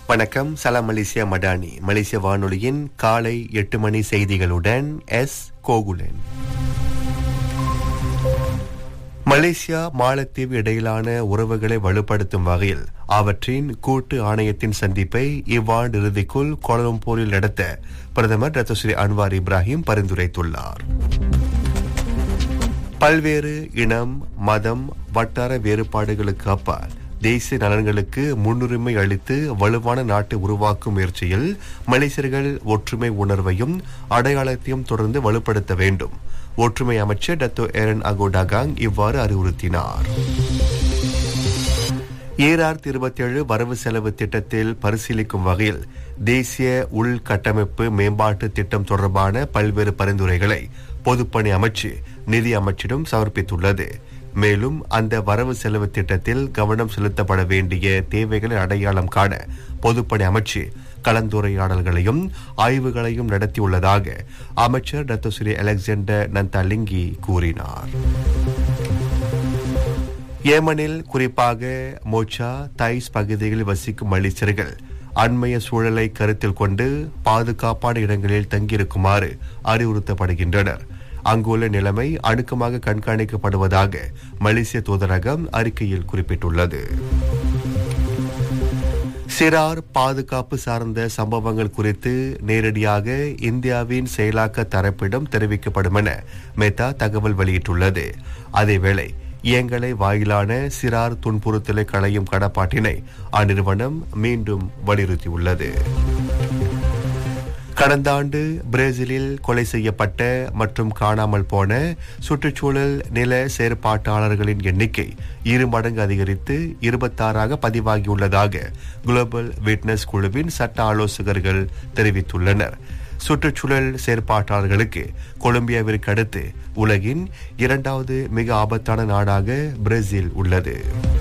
வணக்கம் சலாம் மலேசியா மடானி மலேசிய வானொலியின் காலை எட்டு மணி செய்திகளுடன் எஸ் கோகுலன் மலேசியா மாலத்தீவு இடையிலான உறவுகளை வலுப்படுத்தும் வகையில் அவற்றின் கூட்டு ஆணையத்தின் சந்திப்பை இவ்வாண்டு இறுதிக்குள் கோலம்பூரில் நடத்த பிரதமர் ரத்தஸ்ரீ அன்வார் இப்ராஹிம் பரிந்துரைத்துள்ளார் பல்வேறு இனம் மதம் வட்டார வேறுபாடுகளுக்கு அப்பால் தேசிய நலன்களுக்கு முன்னுரிமை அளித்து வலுவான நாட்டை உருவாக்கும் முயற்சியில் மலேசியர்கள் ஒற்றுமை உணர்வையும் அடையாளத்தையும் தொடர்ந்து வலுப்படுத்த வேண்டும் ஒற்றுமை அமைச்சர் டத்தோ ஏரன் அகோடாகாங் இவ்வாறு அறிவுறுத்தினார் ஏஆர் இருபத்தேழு வரவு செலவு திட்டத்தில் பரிசீலிக்கும் வகையில் தேசிய உள்கட்டமைப்பு மேம்பாட்டு திட்டம் தொடர்பான பல்வேறு பரிந்துரைகளை பொதுப்பணி அமைச்சு நிதி அமைச்சிடம் சமர்ப்பித்துள்ளது மேலும் அந்த வரவு செலவு திட்டத்தில் கவனம் செலுத்தப்பட வேண்டிய தேவைகளை அடையாளம் காண பொதுப்பணி அமைச்சு கலந்துரையாடல்களையும் ஆய்வுகளையும் நடத்தியுள்ளதாக அமைச்சர் டத்தோஸ்ரீ அலெக்சாண்டர் நந்தாலிங்கி கூறினார் ஏமனில் குறிப்பாக மோச்சா தைஸ் பகுதிகளில் வசிக்கும் மலேசியர்கள் அண்மைய சூழலை கருத்தில் கொண்டு பாதுகாப்பான இடங்களில் தங்கியிருக்குமாறு அறிவுறுத்தப்படுகின்றனர் அங்குள்ள நிலைமை அணுக்கமாக கண்காணிக்கப்படுவதாக மலேசிய தூதரகம் அறிக்கையில் குறிப்பிட்டுள்ளது சிறார் பாதுகாப்பு சார்ந்த சம்பவங்கள் குறித்து நேரடியாக இந்தியாவின் செயலாக்க தரப்பிடம் தெரிவிக்கப்படும் என மெத்தா தகவல் வெளியிட்டுள்ளது அதேவேளை இயங்கலை வாயிலான சிறார் துன்புறுத்தலை களையும் கடப்பாட்டினை அந்நிறுவனம் மீண்டும் வலியுறுத்தியுள்ளது கடந்த ஆண்டு பிரேசிலில் கொலை செய்யப்பட்ட மற்றும் காணாமல் போன சுற்றுச்சூழல் நில செயற்பாட்டாளர்களின் எண்ணிக்கை இரு மடங்கு அதிகரித்து இருபத்தாறாக பதிவாகியுள்ளதாக குளோபல் விட்னஸ் குழுவின் சட்ட ஆலோசகர்கள் தெரிவித்துள்ளனர் சுற்றுச்சூழல் செயற்பாட்டாளர்களுக்கு கொலம்பியாவிற்கு அடுத்து உலகின் இரண்டாவது மிக ஆபத்தான நாடாக பிரேசில் உள்ளது